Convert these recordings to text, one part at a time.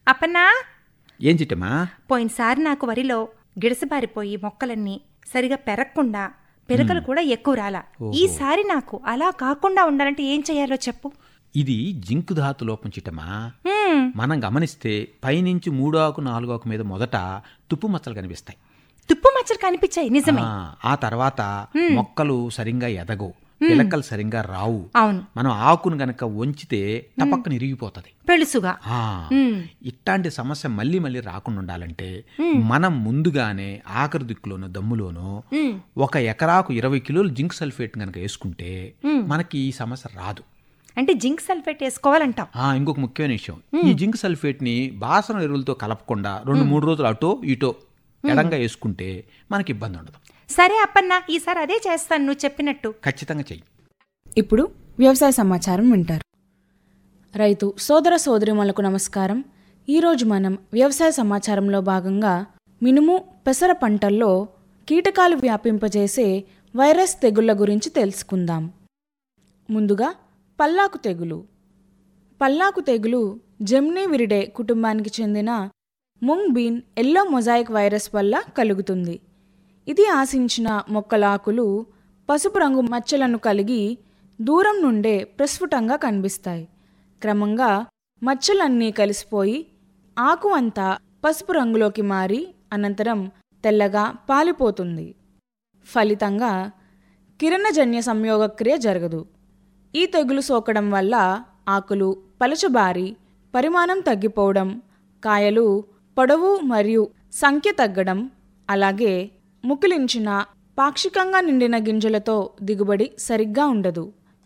అప్పన్నా ఏం చిట్టమ్మా పోయినసారి నాకు వరిలో గిడసబారిపోయి మొక్కలన్నీ సరిగా పెరగకుండా పిలకలు కూడా ఎక్కువ రాలా ఈసారి నాకు అలా కాకుండా ఉండాలంటే ఏం చేయాలో చెప్పు ఇది జింకు ధాతు లోపం చిట్టమ్మా హ్మ్, మనం గమనిస్తే పైనుంచి మూడో ఆకు నాలుగో ఆకు మీద మొదట తుప్పు మచ్చలు కనిపిస్తాయి తుప్పు మచ్చలు కనిపించాయి నిజమే ఆ, ఆ తర్వాత మొక్కలు సరిగ్గా ఎదగవు పిలకలు సరిగ్గా రావు అవును మనం ఆకును గనక వంచితే టపక్కన ఇరిగిపోతుంది పెళుసుగా ఆ, హ్మ్, ఇట్లాంటి సమస్య మళ్ళీ మళ్ళీ రాకుండా ఉండాలంటే మనం ముందుగానే ఆఖరి దిక్కులోనో దమ్ములోనో హ్మ్, ఒక ఎకరాకు ఇరవై కిలోలు జింక్ సల్ఫేట్ కనుక వేసుకుంటే మనకి ఈ సమస్య రాదు అంటే జింక్ సల్ఫేట్ వేసుకోవాలంటాం ఆ ఇంకొక ముఖ్యమైన విషయం ఈ జింక్ సల్ఫేట్ ని బాసన ఎరువులతో కలపకుండా రెండు మూడు రోజులు అటో ఇటో ఎడంగా వేసుకుంటే మనకి ఇబ్బంది ఉండదు సరే అప్పన్నా ఈసారి అదే చేస్తాను నువ్వు చెప్పినట్టు ఖచ్చితంగా చెయ్యి ఇప్పుడు వ్యవసాయ సమాచారం వింటారు రైతు సోదర సోదరిమలకు నమస్కారం ఈరోజు మనం వ్యవసాయ సమాచారంలో భాగంగా మినుము పెసర పంటల్లో కీటకాలు వ్యాపింపజేసే వైరస్ తెగుళ్ల గురించి తెలుసుకుందాం ముందుగా పల్లాకు తెగులు పల్లాకు తెగులు జెమ్నీ విరిడే కుటుంబానికి చెందిన mung bean yellow mosaic virus వల్ల కలుగుతుంది ఇది ఆశించిన మొక్కల ఆకులు పసుపు రంగు మచ్చలను కలిగి దూరం నుండే ప్రస్ఫుటంగా కనిపిస్తాయి క్రమంగా మచ్చలన్నీ కలిసిపోయి ఆకు అంతా పసుపు రంగులోకి మారి అనంతరం తెల్లగా పాలిపోతుంది ఫలితంగా కిరణజన్య సంయోగక్రియ జరగదు ఈ తెగులు సోకడం వల్ల ఆకులు పలచబారి పరిమాణం తగ్గిపోవడం కాయలు పొడవు మరియు సంఖ్య తగ్గడం అలాగే ముకిలించిన పాక్షికంగా నిండిన గింజలతో దిగుబడి సరిగ్గా ఉండదు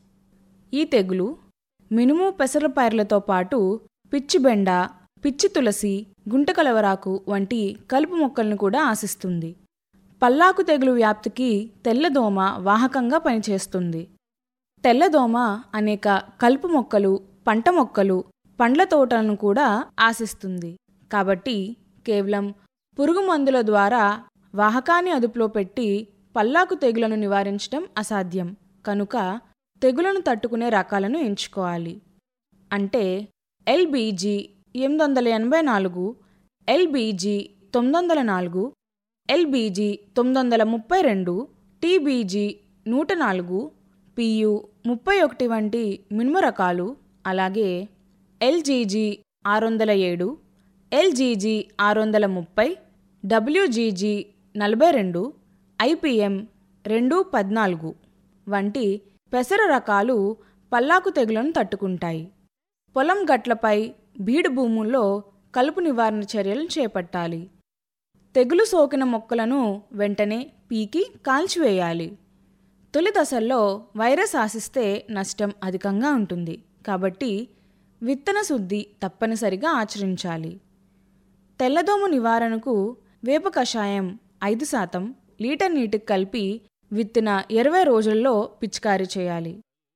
ఈ తెగులు మినుము పెసర పైర్లతో పాటు పిచ్చి బెండ పిచ్చి తులసి గుంటకలవరాకు వంటి కలుపు మొక్కలను కూడా ఆశిస్తుంది పల్లాకు తెగులు వ్యాప్తికి తెల్లదోమ వాహకంగా పనిచేస్తుంది తెల్లదోమ అనేక కలుపు మొక్కలు పంట మొక్కలు పండ్ల తోటలను కూడా ఆశిస్తుంది కాబట్టి కేవలం పురుగు మందుల ద్వారా వాహకాన్ని అదుపులో పెట్టి పల్లాకు తెగులను నివారించడం అసాధ్యం కనుక తెగులను తట్టుకునే రకాలను ఎంచుకోవాలి అంటే ఎల్బీజీ ఎనిమిది వందల ఎనభై నాలుగు ఎల్బీజీ తొమ్మిది వందల నాలుగు ఎల్బీజీ తొమ్మిది వందల ముప్పై రెండు టీబీజీ నూట నాలుగు పియు ముప్పై ఒకటి వంటి మినుము రకాలు అలాగే ఎల్జీజీ ఆరు వందల ఏడు ఎల్జీజీ ఆరు వందల ముప్పై డబ్ల్యూజీజీ నలభై రెండు ఐపీఎం రెండు పద్నాలుగు వంటి పెసర రకాలు పల్లాకు తెగులను తట్టుకుంటాయి పొలం గట్లపై బీడు భూముల్లో కలుపు నివారణ చర్యలను చేపట్టాలి తెగులు సోకిన మొక్కలను వెంటనే పీకి కాల్చివేయాలి తొలి దశల్లో వైరస్ ఆశిస్తే నష్టం అధికంగా ఉంటుంది కాబట్టి విత్తన శుద్ధి తప్పనిసరిగా ఆచరించాలి తెల్లదోమ నివారణకు వేప కషాయం ఐదు శాతం లీటర్ నీటికి కలిపి విత్తిన ఇరవై రోజుల్లో పిచికారీ చేయాలి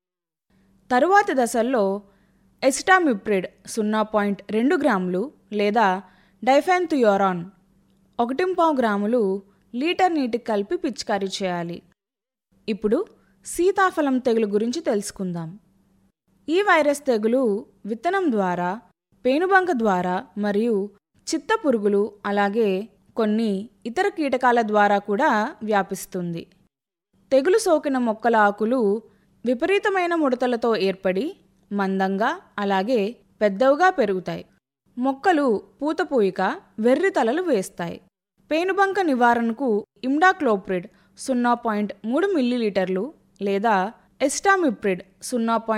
తరువాతి దశల్లో ఎసిటామిప్రిడ్ సున్నా పాయింట్ రెండు గ్రాములు లేదా డైఫెన్థియోరాన్ ఒకటింపావు గ్రాములు లీటర్ నీటికి కలిపి పిచికారీ చేయాలి ఇప్పుడు సీతాఫలం తెగులు గురించి తెలుసుకుందాం ఈ వైరస్ తెగులు విత్తనం ద్వారా పేనుబంక ద్వారా మరియు చిత్త పురుగులు అలాగే కొన్ని ఇతర కీటకాల ద్వారా కూడా వ్యాపిస్తుంది తెగులు సోకిన మొక్కల ఆకులు విపరీతమైన ముడతలతో ఏర్పడి మందంగా అలాగే పెద్దవిగా పెరుగుతాయి మొక్కలు పూతపూయిక వెర్రి తలలు వేస్తాయి పేనుబంక నివారణకు ఇమ్డాక్లోప్రిడ్ సున్నా పాయింట్ మూడు మిల్లీలీటర్లు లేదా ఎస్టామిప్రిడ్ సున్నా పాయింట్